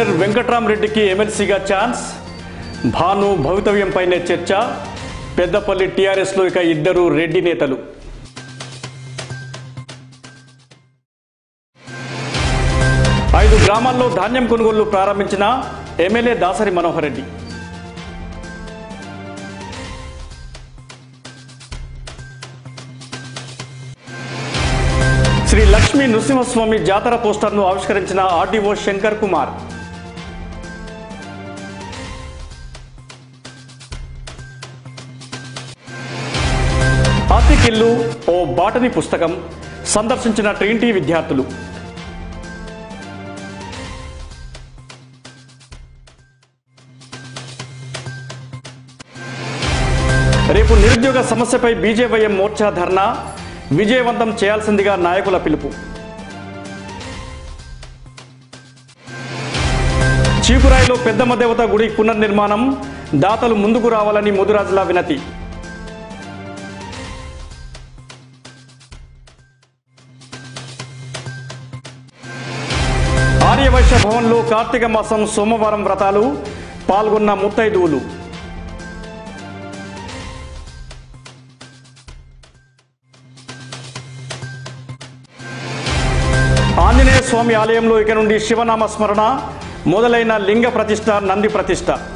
doctor వెంకట్రామరెడ్డికి ఎమ్మెల్సీగా chance Bhanu భవితవ్యంపైనే చర్చ పెద్దపల్లి టీఆర్ఎస్లో ఇక ఇద్దరు రెడ్డి నేతలు ఐదు గ్రామాల్లో ధాన్యం కొనుగోళ్లు ప్రారంభించిన ఎమ్మెల్యే దాసరి మనోహర్ రెడ్డి శ్రీ లక్ష్మీ నృసింహస్వామి జాతర పోస్టర్ను ఆవిష్కరించిన ఆర్డీఓ శంకర్ కుమార్ ఆర్టికిల్లు ఓ బాటనీ పుస్తకం సందర్శించిన ట్రీంటీ విద్యార్థులు రేపు నిరుద్యోగ సమస్యపై బీజేవైఎం మోర్చా ధర్నా విజయవంతం చేయాల్సిందిగా నాయకుల పిలుపు చీపురాయిలో పెద్దమ్మ దేవత గుడి పునర్నిర్మాణం దాతలు ముందుకు రావాలని ముదురాజుల వినతి ఆర్యవైశ్య భవన్లో కార్తీక మాసం సోమవారం వ్రతాలు పాల్గొన్న ముత్తైదువులు ఆంజనేయ స్వామి ఆలయంలో ఇక నుండి శివనామ స్మరణ మొదలైన లింగ ప్రతిష్ట నంది ప్రతిష్ట